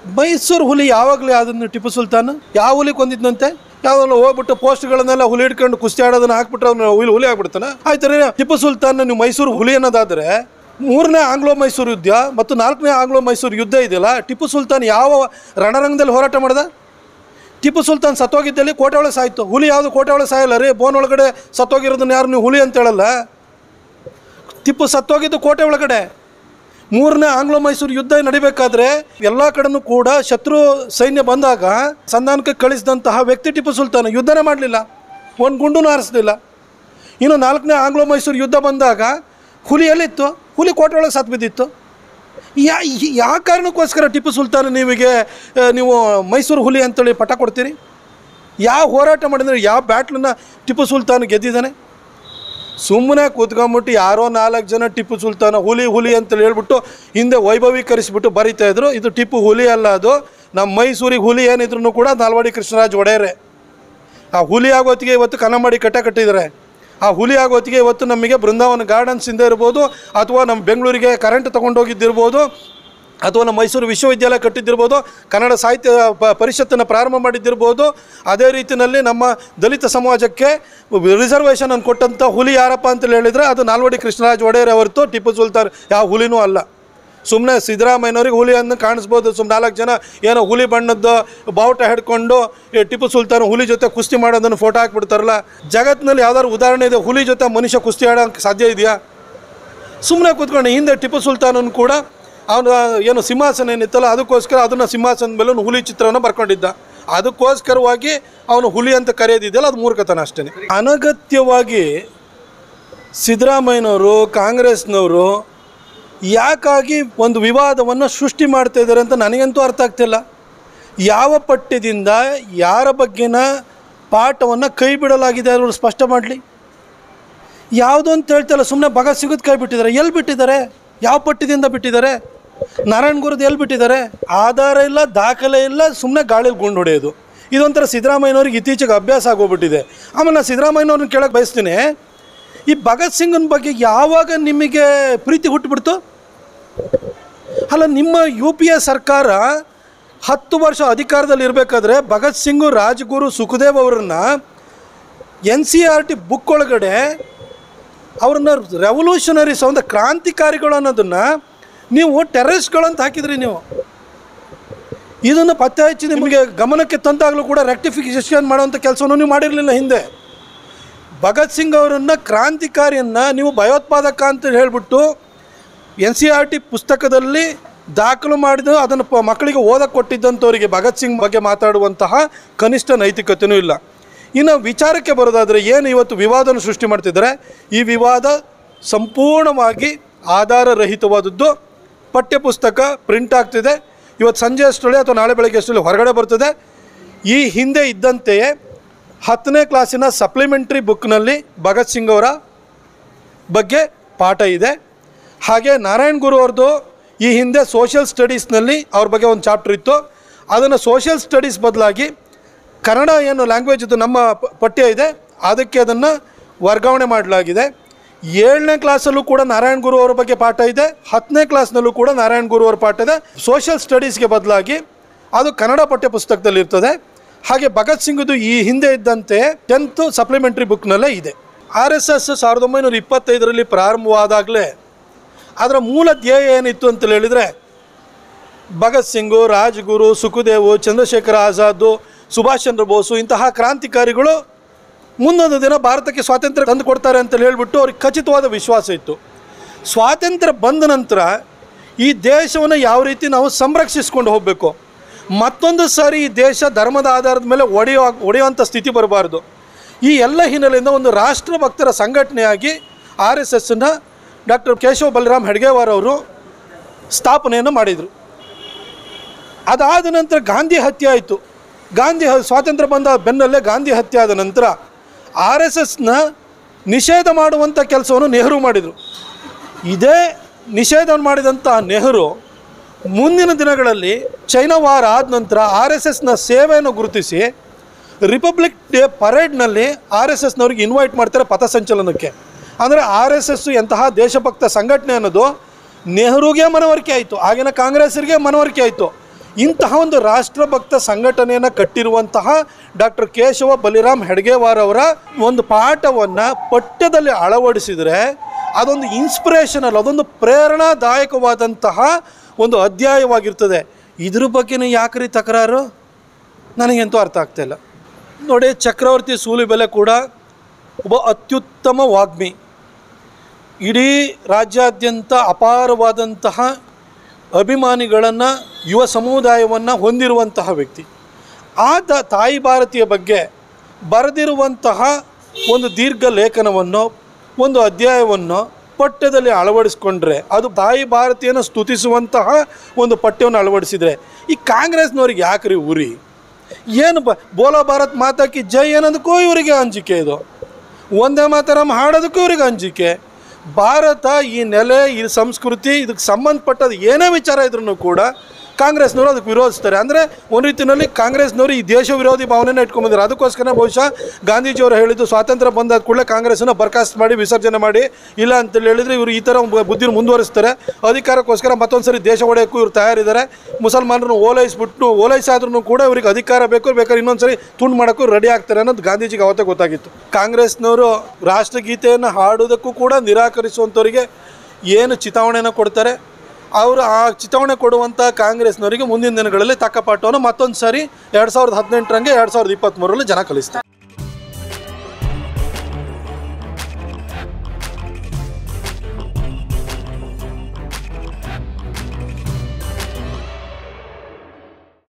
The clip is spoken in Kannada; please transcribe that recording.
ಮೈಸೂರು ಹುಲಿ ಯಾವಾಗಲೇ ಅದನ್ನು ಟಿಪ್ಪು ಸುಲ್ತಾನ್ ಯಾವ ಹುಲಿ ಕೊಂದಿದ್ನಂತೆ ಯಾವಲ್ಲ ಹೋಗ್ಬಿಟ್ಟು ಪೋಸ್ಟ್ಗಳನ್ನೆಲ್ಲ ಹುಲಿ ಹಿಡ್ಕೊಂಡು ಕುಸ್ತಿ ಆಡೋದನ್ನ ಹಾಕ್ಬಿಟ್ರೆ ಅವ್ನು ಹುಲಿ ಹುಲಿ ಆಗ್ಬಿಡ್ತಾನೆ ಆಯ್ತು ರೀ ಟಿಪ್ಪು ಸುಲ್ತಾನ್ ನೀವು ಮೈಸೂರು ಹುಲಿ ಅನ್ನೋದಾದ್ರೆ ಮೂರನೇ ಆಂಗ್ಲೋ ಮೈಸೂರು ಯುದ್ಧ ಮತ್ತು ನಾಲ್ಕನೇ ಆಂಗ್ಲೋ ಮೈಸೂರು ಯುದ್ಧ ಇದೆಯಲ್ಲ ಟಿಪ್ಪು ಸುಲ್ತಾನ್ ಯಾವ ರಣರಂಗದಲ್ಲಿ ಹೋರಾಟ ಮಾಡ್ದ ಟಿಪ್ಪು ಸುಲ್ತಾನ್ ಸತ್ತೋಗಿದ್ದಲ್ಲಿ ಕೋಟೆ ಒಳಗೆ ಸಾಯ್ತು ಹುಲಿ ಯಾವುದು ಕೋಟೆ ಒಳಗೆ ಸಾಯಲ್ಲ ರೀ ಬೋನ್ ಒಳಗಡೆ ಸತ್ತೋಗಿರೋದನ್ನ ಯಾರು ನೀವು ಹುಲಿ ಅಂತ ಹೇಳಲ್ಲ ಟಿಪ್ಪು ಸತ್ತೋಗಿದ್ದು ಕೋಟೆ ಒಳಗಡೆ ಮೂರನೇ ಆಂಗ್ಲೋ ಮೈಸೂರು ಯುದ್ಧ ನಡಿಬೇಕಾದ್ರೆ ಎಲ್ಲ ಕಡೆನೂ ಕೂಡ ಶತ್ರು ಸೈನ್ಯ ಬಂದಾಗ ಸಂಧಾನಕ್ಕೆ ಕಳಿಸಿದಂತಹ ವ್ಯಕ್ತಿ ಟಿಪ್ಪು ಸುಲ್ತಾನ್ ಯುದ್ಧನೇ ಮಾಡಲಿಲ್ಲ ಒಂದು ಗುಂಡು ಹಾರಿಸ್ಲಿಲ್ಲ ಇನ್ನು ನಾಲ್ಕನೇ ಆಂಗ್ಲೋ ಮೈಸೂರು ಯುದ್ಧ ಬಂದಾಗ ಹುಲಿ ಎಲ್ಲಿತ್ತು ಹುಲಿ ಕೋಟೆ ಒಳಗೆ ಸತ್ತು ಬಿದ್ದಿತ್ತು ಯಾ ಯಾವ ಕಾರಣಕ್ಕೋಸ್ಕರ ಟಿಪ್ಪು ಸುಲ್ತಾನ್ ನೀವಿಗೆ ಆ, ನೀವು ಮೈಸೂರು ಹುಲಿ ಅಂತೇಳಿ ಪಟ ಕೊಡ್ತೀರಿ ಯಾವ ಹೋರಾಟ ಮಾಡಿದ್ರೆ ಯಾವ ಬ್ಯಾಟ್ಲನ್ನ ಟಿಪ್ಪು ಸುಲ್ತಾನ್ ಗೆದ್ದಿದ್ದಾನೆ ಸುಮ್ಮನೆ ಕೂತ್ಕೊಂಬಿಟ್ಟು ಯಾರೋ ನಾಲ್ಕು ಜನ ಟಿಪ್ಪು ಸುಲ್ತಾನ ಹುಲಿ ಹುಲಿ ಅಂತೇಳಿ ಹೇಳ್ಬಿಟ್ಟು ಹಿಂದೆ ವೈಭವೀಕರಿಸ್ಬಿಟ್ಟು ಬರೀತಾ ಇದ್ರು ಇದು ಟಿಪ್ಪು ಹುಲಿ ಅಲ್ಲ ಅದು ನಮ್ಮ ಮೈಸೂರಿಗೆ ಹುಲಿ ಏನಿದ್ರು ಕೂಡ ನಾಲ್ವಾಡಿ ಕೃಷ್ಣರಾಜ್ ಒಡೆಯರೆ ಆ ಹುಲಿ ಆಗೋತ್ತಿಗೆ ಇವತ್ತು ಕನ್ನಂಬಾಡಿ ಕಟ್ಟ ಕಟ್ಟಿದ್ದಾರೆ ಆ ಹುಲಿ ಆಗೋತ್ತಿಗೆ ಇವತ್ತು ನಮಗೆ ಬೃಂದಾವನ ಗಾರ್ಡನ್ಸಿಂದ ಇರ್ಬೋದು ಅಥವಾ ನಮ್ಮ ಬೆಂಗಳೂರಿಗೆ ಕರೆಂಟ್ ತೊಗೊಂಡೋಗಿದ್ದಿರ್ಬೋದು ಅಥವಾ ನಮ್ಮ ಮೈಸೂರು ವಿಶ್ವವಿದ್ಯಾಲಯ ಕಟ್ಟಿದ್ದಿರ್ಬೋದು ಕನ್ನಡ ಸಾಹಿತ್ಯ ಪ ಪರಿಷತ್ತನ್ನು ಪ್ರಾರಂಭ ಮಾಡಿದ್ದಿರ್ಬೋದು ಅದೇ ರೀತಿಯಲ್ಲಿ ನಮ್ಮ ದಲಿತ ಸಮಾಜಕ್ಕೆ ರಿಸರ್ವೇಷನ್ ಅನ್ನು ಕೊಟ್ಟಂಥ ಹುಲಿ ಯಾರಪ್ಪ ಅಂತ ಹೇಳಿದರೆ ಅದು ನಾಲ್ವಡಿ ಕೃಷ್ಣರಾಜ ಒಡೆಯರ್ ಹೊರತು ಟಿಪ್ಪು ಸುಲ್ತಾನ್ ಯಾವ ಹುಲಿನೂ ಅಲ್ಲ ಸುಮ್ಮನೆ ಸಿದ್ದರಾಮಯ್ಯನವ್ರಿಗೆ ಹುಲಿ ಅನ್ನು ಕಾಣಿಸ್ಬೋದು ಸುಮ್ಮನೆ ನಾಲ್ಕು ಜನ ಏನೋ ಹುಲಿ ಬಣ್ಣದ್ದು ಬಾವುಟ ಹಿಡ್ಕೊಂಡು ಈ ಟಿಪ್ಪು ಸುಲ್ತಾನ್ ಹುಲಿ ಜೊತೆ ಕುಸ್ತಿ ಮಾಡೋದನ್ನು ಫೋಟೋ ಹಾಕ್ಬಿಡ್ತಾರಲ್ಲ ಜಗತ್ತಿನಲ್ಲಿ ಯಾವ್ದಾದ್ರು ಉದಾಹರಣೆ ಇದೆ ಹುಲಿ ಜೊತೆ ಮನುಷ್ಯ ಕುಸ್ತಿ ಆಡೋಕ್ಕೆ ಸಾಧ್ಯ ಇದೆಯಾ ಸುಮ್ಮನೆ ಕೂತ್ಕೊಂಡು ಹಿಂದೆ ಟಿಪ್ಪು ಸುಲ್ತಾನನು ಕೂಡ ಅವನ ಏನು ಸಿಂಹಾಸನ ಏನಿತ್ತಲ್ಲ ಅದಕ್ಕೋಸ್ಕರ ಅದನ್ನು ಸಿಂಹಾಸನದ ಮೇಲೆ ಒಂದು ಹುಲಿ ಚಿತ್ರವನ್ನು ಬರ್ಕೊಂಡಿದ್ದ ಅದಕ್ಕೋಸ್ಕರವಾಗಿ ಅವನು ಹುಲಿ ಅಂತ ಕರೆಯೋದಿದೆಯಲ್ಲ ಅದು ಮೂರ್ಖತನ ಅಷ್ಟೇ ಅನಗತ್ಯವಾಗಿ ಸಿದ್ದರಾಮಯ್ಯನವರು ಕಾಂಗ್ರೆಸ್ನವರು ಯಾಕಾಗಿ ಒಂದು ವಿವಾದವನ್ನು ಸೃಷ್ಟಿ ಮಾಡ್ತಾ ಇದ್ದಾರೆ ಅಂತ ನನಗಂತೂ ಅರ್ಥ ಆಗ್ತಿಲ್ಲ ಯಾವ ಪಠ್ಯದಿಂದ ಯಾರ ಬಗ್ಗೆನ ಪಾಠವನ್ನು ಕೈ ಬಿಡಲಾಗಿದೆ ಅವರು ಸ್ಪಷ್ಟ ಮಾಡಲಿ ಯಾವುದು ಅಂತ ಹೇಳ್ತಲ್ಲ ಸುಮ್ಮನೆ ಭಗತ್ ಸಿಗೋದು ಕೈ ಬಿಟ್ಟಿದ್ದಾರೆ ಎಲ್ಲಿ ಬಿಟ್ಟಿದ್ದಾರೆ ಯಾವ ಪಠ್ಯದಿಂದ ಬಿಟ್ಟಿದ್ದಾರೆ ನಾರಾಯಣ ಗುರುದು ಎಲ್ಲಿ ಬಿಟ್ಟಿದ್ದಾರೆ ಆಧಾರ ಇಲ್ಲ ದಾಖಲೆ ಇಲ್ಲ ಸುಮ್ಮನೆ ಗಾಳಿಲಿ ಗುಂಡು ಹೊಡೆಯೋದು ಇದೊಂಥರ ಸಿದ್ದರಾಮಯ್ಯನವ್ರಿಗೆ ಇತ್ತೀಚೆಗೆ ಅಭ್ಯಾಸ ಆಗೋಗ್ಬಿಟ್ಟಿದೆ ಆಮೇಲೆ ನಾನು ಸಿದ್ದರಾಮಯ್ಯನವ್ರನ್ನ ಕೇಳಕ್ಕೆ ಬಯಸ್ತೀನಿ ಈ ಭಗತ್ ಸಿಂಗನ ಬಗ್ಗೆ ಯಾವಾಗ ನಿಮಗೆ ಪ್ರೀತಿ ಹುಟ್ಟುಬಿಡ್ತು ಅಲ್ಲ ನಿಮ್ಮ ಯು ಪಿ ಎ ಸರ್ಕಾರ ಹತ್ತು ವರ್ಷ ಅಧಿಕಾರದಲ್ಲಿ ಇರಬೇಕಾದ್ರೆ ಭಗತ್ ಸಿಂಗು ರಾಜ್ಗುರು ಸುಖದೇವ್ ಅವರನ್ನ N C R T book ಒಳಗಡೆ ಅವ್ರನ್ನ ರೆವಲ್ಯೂಷನರೀಸ್ ಒಂದು ಕ್ರಾಂತಿಕಾರಿಗಳು ಅನ್ನೋದನ್ನು ನೀವು ಟೆರರಿಸ್ಟ್ಗಳು ಅಂತ ಹಾಕಿದ್ರಿ ನೀವು ಇದನ್ನು ಪತ್ತೆ ಹಚ್ಚಿ ನಿಮಗೆ ಗಮನಕ್ಕೆ ತಂದಾಗಲೂ ಕೂಡ ರೆಕ್ಟಿಫಿಕೇಷನ್ ಮಾಡುವಂಥ ಕೆಲಸವನ್ನು ನೀವು ಮಾಡಿರಲಿಲ್ಲ ಹಿಂದೆ ಭಗತ್ ಸಿಂಗ್ ಅವರನ್ನು ಕ್ರಾಂತಿಕಾರಿಯನ್ನು ನೀವು ಭಯೋತ್ಪಾದಕ ಅಂತ ಹೇಳಿಬಿಟ್ಟು ಎನ್ ಸಿ ಆರ್ ಟಿ ಪುಸ್ತಕದಲ್ಲಿ ದಾಖಲು ಮಾಡಿದ ಅದನ್ನು ಪ ಮಕ್ಕಳಿಗೆ ಓದಕ್ಕೆ ಕೊಟ್ಟಿದ್ದಂಥವರಿಗೆ ಭಗತ್ ಸಿಂಗ್ ಬಗ್ಗೆ ಮಾತಾಡುವಂತಹ ಕನಿಷ್ಠ ನೈತಿಕತೆಯೂ ಇಲ್ಲ ಇನ್ನು ವಿಚಾರಕ್ಕೆ ಬರೋದಾದರೆ ಏನು ಇವತ್ತು ವಿವಾದನ ಸೃಷ್ಟಿ ಮಾಡ್ತಿದ್ದಾರೆ ಈ ವಿವಾದ ಸಂಪೂರ್ಣವಾಗಿ ಆಧಾರರಹಿತವಾದದ್ದು ಪಠ್ಯಪುಸ್ತಕ ಪ್ರಿಂಟ್ ಆಗ್ತಿದೆ ಇವತ್ತು ಸಂಜೆ ಅಷ್ಟರಲ್ಲಿ ಅಥವಾ ನಾಳೆ ಬೆಳಗ್ಗೆ ಅಷ್ಟರಲ್ಲಿ ಹೊರಗಡೆ ಬರ್ತದೆ ಈ ಹಿಂದೆ ಇದ್ದಂತೆಯೇ ಹತ್ತನೇ ಕ್ಲಾಸಿನ ಸಪ್ಲಿಮೆಂಟ್ರಿ ಬುಕ್ನಲ್ಲಿ ಭಗತ್ ಸಿಂಗ್ ಅವರ ಬಗ್ಗೆ ಪಾಠ ಇದೆ ಹಾಗೆ ನಾರಾಯಣ್ ಗುರು ಅವ್ರದ್ದು ಈ ಹಿಂದೆ ಸೋಷಿಯಲ್ ಸ್ಟಡೀಸ್ನಲ್ಲಿ ಅವ್ರ ಬಗ್ಗೆ ಒಂದು ಚಾಪ್ಟರ್ ಇತ್ತು ಅದನ್ನು ಸೋಷಿಯಲ್ ಸ್ಟಡೀಸ್ ಬದಲಾಗಿ ಕನ್ನಡ ಏನು ಲ್ಯಾಂಗ್ವೇಜ್ ಇದು ನಮ್ಮ ಪ- ಪಠ್ಯ ಇದೆ ಅದಕ್ಕೆ ಅದನ್ನು ವರ್ಗಾವಣೆ ಮಾಡಲಾಗಿದೆ ಏಳನೇ ಕ್ಲಾಸಲ್ಲೂ ಕೂಡ ನಾರಾಯಣ್ ಗುರು ಅವರ ಬಗ್ಗೆ ಪಾಠ ಇದೆ ಹತ್ತನೇ ಕ್ಲಾಸ್ನಲ್ಲೂ ಕೂಡ ನಾರಾಯಣ್ ಗುರು ಅವರ ಪಾಠ ಇದೆ ಸೋಷಿಯಲ್ ಸ್ಟಡೀಸ್ಗೆ ಬದಲಾಗಿ ಅದು ಕನ್ನಡ ಪಠ್ಯ ಪುಸ್ತಕದಲ್ಲಿ ಇರ್ತದೆ ಹಾಗೆ ಭಗತ್ ಸಿಂಗ್ದು ಈ ಹಿಂದೆ ಇದ್ದಂತೆ ಟೆಂತ್ ಸಪ್ಲಿಮೆಂಟ್ರಿ ಬುಕ್ನಲ್ಲೇ ಇದೆ ಆರ್ ಎಸ್ ಎಸ್ ಸಾವಿರದ ಒಂಬೈನೂರ ಇಪ್ಪತ್ತೈದರಲ್ಲಿ ಪ್ರಾರಂಭವಾದಾಗಲೇ ಅದರ ಮೂಲ ಧ್ಯೇಯ ಏನಿತ್ತು ಅಂತ ಹೇಳಿದರೆ ಭಗತ್ ಸಿಂಗು ರಾಜ್ಗುರು ಸುಖದೇವು ಚಂದ್ರಶೇಖರ ಆಜಾದು ಸುಭಾಷ್ ಚಂದ್ರ ಬೋಸು ಇಂತಹ ಕ್ರಾಂತಿಕಾರಿಗಳು ಮುಂದೊಂದು ದಿನ ಭಾರತಕ್ಕೆ ಸ್ವಾತಂತ್ರ್ಯ ತಂದು ಕೊಡ್ತಾರೆ ಅಂತ ಹೇಳ್ಬಿಟ್ಟು ಅವ್ರಿಗೆ ಖಚಿತವಾದ ವಿಶ್ವಾಸ ಇತ್ತು ಸ್ವಾತಂತ್ರ್ಯ ಬಂದ ನಂತರ ಈ ದೇಶವನ್ನು ಯಾವ ರೀತಿ ನಾವು ಸಂರಕ್ಷಿಸ್ಕೊಂಡು ಹೋಗಬೇಕು ಮತ್ತೊಂದು ಸಾರಿ ಈ ದೇಶ ಧರ್ಮದ ಆಧಾರದ ಮೇಲೆ ಒಡೆಯೋ ಒಡೆಯುವಂಥ ಸ್ಥಿತಿ ಬರಬಾರ್ದು ಈ ಎಲ್ಲ ಹಿನ್ನೆಲೆಯಿಂದ ಒಂದು ರಾಷ್ಟ್ರಭಕ್ತರ ಸಂಘಟನೆಯಾಗಿ ಆರ್ ಎಸ್ ಎಸ್ಸನ್ನು ಡಾಕ್ಟರ್ ಕೇಶವ ಬಲರಾಮ್ ಹೆಡ್ಗೇವಾರ್ ಅವರು ಸ್ಥಾಪನೆಯನ್ನು ಮಾಡಿದರು ಅದಾದ ನಂತರ ಗಾಂಧಿ ಹತ್ಯೆ ಆಯಿತು ಗಾಂಧಿ ಹ- ಸ್ವಾತಂತ್ರ್ಯ ಬಂದ ಬೆನ್ನಲ್ಲೇ ಗಾಂಧಿ ಹತ್ಯೆ ಆದ ನಂತರ ಆರ್ ಎಸ್ ಎಸ್ನ ನಿಷೇಧ ಮಾಡುವಂಥ ಕೆಲಸವನ್ನು ನೆಹರು ಮಾಡಿದರು ಇದೇ ನಿಷೇಧ ಮಾಡಿದಂಥ ನೆಹರು ಮುಂದಿನ ದಿನಗಳಲ್ಲಿ ಚೈನಾ ವಾರ ಆದ ನಂತರ ಆರ್ ಎಸ್ ಎಸ್ನ ಸೇವೆಯನ್ನು ಗುರುತಿಸಿ ರಿಪಬ್ಲಿಕ್ ಡೇ ಪರೇಡ್ನಲ್ಲಿ ಆರ್ ಎಸ್ ಎಸ್ನವ್ರಿಗೆ ಇನ್ವೈಟ್ ಮಾಡ್ತಾರೆ ಪಥಸಂಚಲನಕ್ಕೆ ಅಂದರೆ ಆರ್ ಎಸ್ ಎಸ್ ಎಂತಹ ದೇಶಭಕ್ತ ಸಂಘಟನೆ ಅನ್ನೋದು ನೆಹರುಗೆ ಮನವರಿಕೆ ಆಯಿತು ಆಗಿನ ಕಾಂಗ್ರೆಸ್ಸರಿಗೆ ಮನವರಿಕೆ ಆಯಿತು ಇಂತಹ ಒಂದು ರಾಷ್ಟ್ರಭಕ್ತ ಸಂಘಟನೆಯನ್ನು ಕಟ್ಟಿರುವಂತಹ ಡಾಕ್ಟರ್ ಕೇಶವ ಬಲಿರಾಮ್ ಹೆಡ್ಗೇವಾರ್ ಅವರ ಒಂದು ಪಾಠವನ್ನು ಪಠ್ಯದಲ್ಲಿ ಅಳವಡಿಸಿದರೆ ಅದೊಂದು ಇನ್ಸ್ಪಿರೇಷನಲ್ ಅದೊಂದು ಪ್ರೇರಣಾದಾಯಕವಾದಂತಹ ಒಂದು ಅಧ್ಯಾಯವಾಗಿರ್ತದೆ ಇದ್ರ ಬಗ್ಗೆನೇ ಯಾಕ್ರಿ ತಕರಾರು ನನಗಂತೂ ಅರ್ಥ ಆಗ್ತಾಯಿಲ್ಲ ನೋಡಿ ಚಕ್ರವರ್ತಿ ಸೂಲಿಬೆಲೆ ಕೂಡ ಒಬ್ಬ ಅತ್ಯುತ್ತಮ ವಾಗ್ಮಿ ಇಡೀ ರಾಜ್ಯಾದ್ಯಂತ ಅಪಾರವಾದಂತಹ ಅಭಿಮಾನಿಗಳನ್ನು ಯುವ ಸಮುದಾಯವನ್ನು ಹೊಂದಿರುವಂತಹ ವ್ಯಕ್ತಿ ಆತ ತಾಯಿ ಭಾರತಿಯ ಬಗ್ಗೆ ಬರೆದಿರುವಂತಹ ಒಂದು ದೀರ್ಘ ಲೇಖನವನ್ನು ಒಂದು ಅಧ್ಯಾಯವನ್ನು ಪಠ್ಯದಲ್ಲಿ ಅಳವಡಿಸ್ಕೊಂಡ್ರೆ ಅದು ತಾಯಿ ಭಾರತಿಯನ್ನು ಸ್ತುತಿಸುವಂತಹ ಒಂದು ಪಠ್ಯವನ್ನು ಅಳವಡಿಸಿದರೆ ಈ ಕಾಂಗ್ರೆಸ್ನವ್ರಿಗೆ ಯಾಕ್ರಿ ಉರಿ ಏನು ಬ ಬೋಲೋ ಭಾರತ್ ಮಾತಾಕಿ ಜೈ ಅನ್ನೋದಕ್ಕೂ ಇವರಿಗೆ ಅಂಜಿಕೆ ಇದು ಒಂದೇ ಮಾತರಂ ಹಾಡೋದಕ್ಕೂ ಇವ್ರಿಗೆ ಅಂಜಿಕೆ ಭಾರತ ಈ ನೆಲೆ ಈ ಸಂಸ್ಕೃತಿ ಇದಕ್ಕೆ ಸಂಬಂಧಪಟ್ಟದ ಏನೇ ವಿಚಾರ ಇದ್ರೂ ಕೂಡ ಕಾಂಗ್ರೆಸ್ನವರು ಅದಕ್ಕೆ ವಿರೋಧಿಸ್ತಾರೆ ಅಂದರೆ ಒಂದು ರೀತಿಯಲ್ಲಿ ಕಾಂಗ್ರೆಸ್ನವರು ಈ ದೇಶ ವಿರೋಧಿ ಭಾವನೆನ ಇಟ್ಕೊಂಬಂದಿದ್ದಾರೆ ಅದಕ್ಕೋಸ್ಕರ ಬಹುಶಃ ಗಾಂಧೀಜಿಯವರು ಹೇಳಿದ್ದು ಸ್ವಾತಂತ್ರ್ಯ ಬಂದಾದ ಕೂಡಲೇ ಕಾಂಗ್ರೆಸ್ಸನ್ನು ಬರ್ಖಾಸ್ತ್ ಮಾಡಿ ವಿಸರ್ಜನೆ ಮಾಡಿ ಇಲ್ಲ ಅಂತೇಳಿ ಹೇಳಿದರೆ ಇವರು ಈ ಥರ ಬುದ್ಧಿನ ಮುಂದುವರಿಸ್ತಾರೆ ಅಧಿಕಾರಕ್ಕೋಸ್ಕರ ಮತ್ತೊಂದು ಸರಿ ದೇಶ ಒಡೆಯೋಕ್ಕೂ ಇವ್ರು ತಯಾರಿದ್ದಾರೆ ಮುಸಲ್ಮಾನರನ್ನು ಓಲೈಸ್ಬಿಟ್ಟು ಓಲೈಸಾದ್ರೂ ಕೂಡ ಇವ್ರಿಗೆ ಅಧಿಕಾರ ಬೇಕು ಬೇಕಾದ್ರೆ ಇನ್ನೊಂದು ಸರಿ ತುಂಡು ಮಾಡೋಕ್ಕೂ ರೆಡಿ ಆಗ್ತಾರೆ ಅನ್ನೋದು ಗಾಂಧೀಜಿಗೆ ಅವತ್ತೇ ಗೊತ್ತಾಗಿತ್ತು ಕಾಂಗ್ರೆಸ್ನವರು ರಾಷ್ಟ್ರಗೀತೆಯನ್ನು ಹಾಡೋದಕ್ಕೂ ಕೂಡ ನಿರಾಕರಿಸುವಂಥವರಿಗೆ ಏನು ಚಿತಾವಣೆಯನ್ನು ಕೊಡ್ತಾರೆ ಅವರು ಆ ಚಿತಾವಣೆ ಕೊಡುವಂಥ ಕಾಂಗ್ರೆಸ್ನವರಿಗೆ ಮುಂದಿನ ದಿನಗಳಲ್ಲಿ ತಕ್ಕ ಪಾಠವನ್ನು ಮತ್ತೊಂದು ಸಾರಿ ಎರಡು ಸಾವಿರದ ಹದಿನೆಂಟರಂಗೆ ಎರಡು ಸಾವಿರದ ಇಪ್ಪತ್ತ್ಮೂರರಲ್ಲಿ ಜನ ಕಲಿಸ್ತಾರೆ